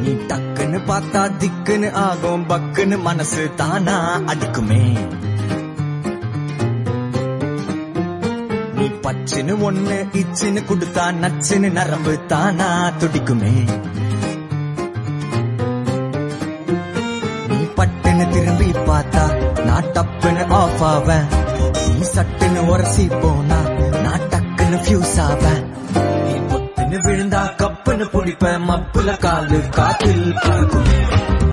நீ டக்குன்னு பார்த்தா திக்குன்னு ஆகும் பக்குன்னு மனசு தானா அடிக்குமே நீ பச்சுன்னு ஒண்ணு இச்சுன்னு கொடுத்தா நச்சுன்னு நரம்பு தானா துடிக்குமே நீ பட்டுன்னு திரும்பி பார்த்தா நான் டப்புன்னு ஆஃப் ஆவேன் நீ சட்டுன்னு உரசி போனா நான் டக்குன்னு ஃபியூஸ் ஆவேன் நீ பொத்துன்னு விழுந்தா கப்புன்னு பிடிப்பேன் மப்புல காலு காத்தில் பறக்குமே